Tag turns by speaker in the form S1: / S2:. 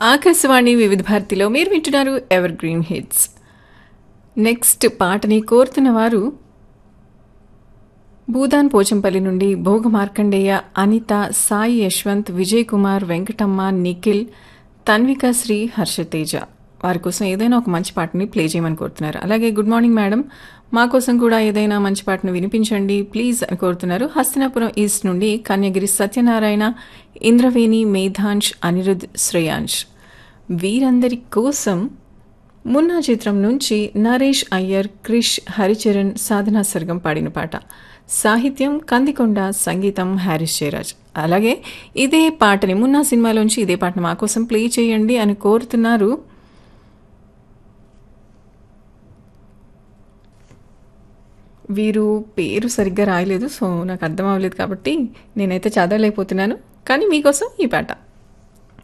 S1: ఆకాశవాణి వివిధ భారతిలో మీరు వింటున్నారు ఎవర్ గ్రీన్ హిట్స్ నెక్స్ట్ పాటని కోరుతున్న వారు భూదాన్ పోచంపల్లి నుండి భోగ మార్కండేయ అనిత సాయి యశ్వంత్ విజయ్ కుమార్ వెంకటమ్మ నిఖిల్ తన్విక శ్రీ హర్షతేజ వారి కోసం ఏదైనా ఒక మంచి పాటని ప్లే చేయమని కోరుతున్నారు అలాగే గుడ్ మార్నింగ్ మేడం మా కోసం కూడా ఏదైనా మంచి పాటను వినిపించండి ప్లీజ్ అని కోరుతున్నారు హస్తినాపురం ఈస్ట్ నుండి కన్యగిరి సత్యనారాయణ ఇంద్రవేణి మేధాంష్ అనిరుద్ శ్రేయాంష్ వీరందరి కోసం మున్నా చిత్రం నుంచి నరేష్ అయ్యర్ క్రిష్ హరిచరణ్ సాధనా సర్గం పాడిన పాట సాహిత్యం కందికొండ సంగీతం హ్యారిస్ జయరాజ్ అలాగే ఇదే పాటని మున్నా సినిమాలోంచి ఇదే పాటను మా కోసం ప్లే చేయండి అని కోరుతున్నారు వీరు పేరు సరిగ్గా రాయలేదు సో నాకు అర్థం అవ్వలేదు కాబట్టి నేనైతే చదవలేకపోతున్నాను కానీ మీకోసం ఈ పాట